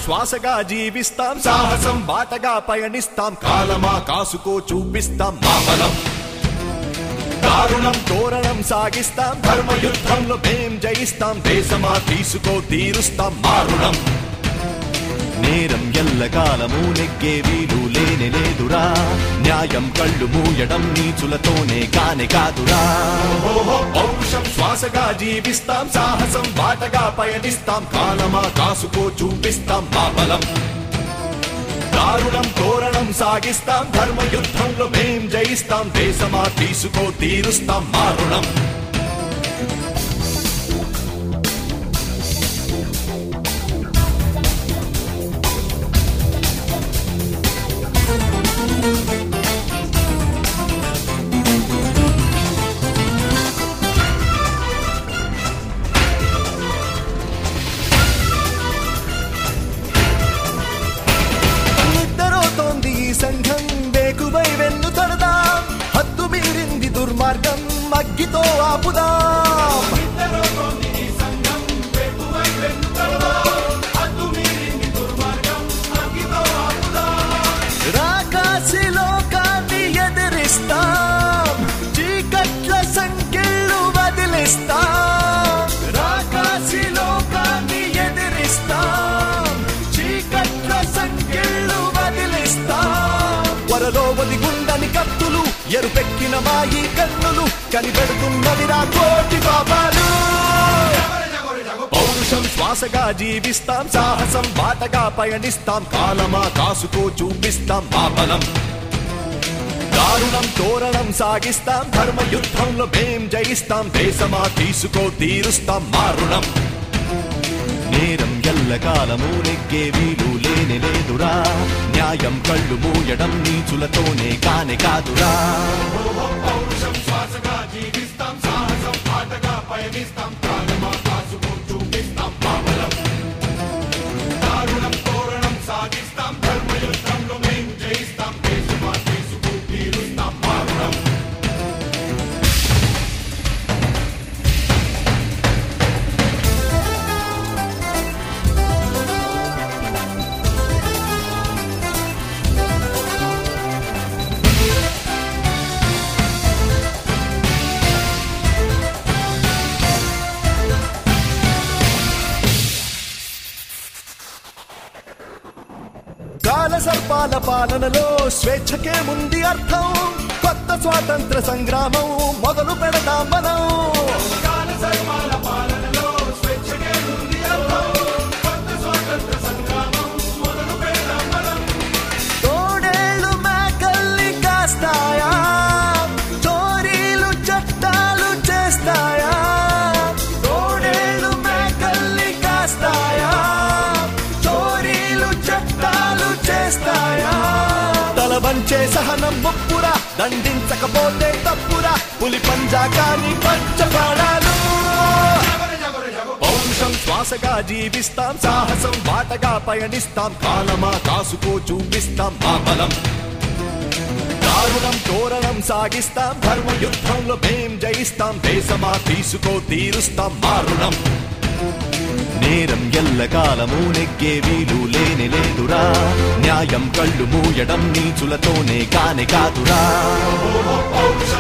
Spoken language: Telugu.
శ్వాసగా జీవిస్తాం సాహసం బాటగా పయనిస్తాం కాలమా కాసుకో చూపిస్తాం మా బలం దారుణం తోరణం సాగిస్తాం ధర్మ యుద్ధంలో మేం జయిస్తాం దేశమా తీసుకో తీరుస్తాం మారుణం నేరం ఎల్లకాలము నెగ్గే వీలు లేనే లేదురా న్యాయం కళ్ళు మూయడం నీచులతోనే కానే కాదురా పౌరుషం శ్వాసగా జీవిస్తాం సాహసం బాటగా పయనిస్తాం కాలమా కాసుకో చూపిస్తాం మా బలం దారుణం తోరణం సాగిస్తాం ధర్మ యుద్ధంలో మేం జయిస్తాం దేశమా తీసుకో తీరుస్తాం మారుణం నిద్రపోతోంది ఈ సంఘం వేకువై వెన్ను తడదాం హద్దు మీరింది దుర్మార్గం అగ్గితో ఆపుదాం రాకాసి లోకాన్ని ఎదిరిస్తాం చీకట్ల సంఖ్యలు వదిలిస్తాం రాకాసి లోకాన్ని ఎదిరిస్తాం చీకట్ల సంఖ్యలు వదిలిస్తాం వరలో ఒదిగుండని కత్తులు ఎరుపెక్కిన మాయి కన్నులు కనిపెడుతున్నవి నా కోటి పాపాలు పౌరుషం శ్వాసగా జీవిస్తాం సాహసం బాటగా పయనిస్తాం కాలమా కాసుకో చూపిస్తాం మా బలం దారుణం తోరణం సాగిస్తాం ధర్మ యుద్ధంలో మేం జయిస్తాం దేశమా తీసుకో తీరుస్తాం మారుణం నేరం ఎల్లకాలము నెగ్గే వీలు లేనే లేదురా న్యాయం కళ్ళు మూయడం నీచులతోనే కానే కాదురా పౌరుషం శ్వాసగా జీవిస్తాం సాహసం బాటగా పయనిస్తాం కాలమా కాసుకో చూపిస్తాం మా బలం దారుణం తోరణం సాగిస్తాం ధర్మ యుద్ధంలో మేం జయిస్తాం దేశమా తీసుకో తీరుస్తాం మారుణం కాల సర్పాల పాలనలో స్వేచ్ఛకే ముందు అర్థం కొత్త స్వాతంత్ర సంగ్రామం మొదలు పెడదాం మనం కాల సర్పాల పాలనలో స్వేచ్ఛకే ముందు అర్థం కొత్త స్వాతంత్ర సంగ్రామం మొదలు పెడదాం మనం తోడేళ్ళు మేకల్ని కాస్తాయా చోరీలు చట్టాలు చేస్తాయా తోడేళ్ళు మేకల్ని కాస్తాయా చోరీలు చట్టాలు చేస్తాయా తల వంచే సహనం ముప్పురా దండించకపోతే తప్పురా పులి పంజా కాని పంచపాడాలు పౌరుషం శ్వాసగా జీవిస్తాం సాహసం బాటగా పయనిస్తాం కాలమా కాసుకో చూపిస్తాం మా బలం దారుణం తోరణం సాగిస్తాం ధర్మ యుద్ధంలో మేం జయిస్తాం దేశమా తీసుకో తీరుస్తాం మారుణం నేరం ఎల్లకాలము నెగ్గే వీలు లేనే లేదురా న్యాయం కళ్ళు మూయడం నీచులతోనే కానే కాదురా పౌరుషం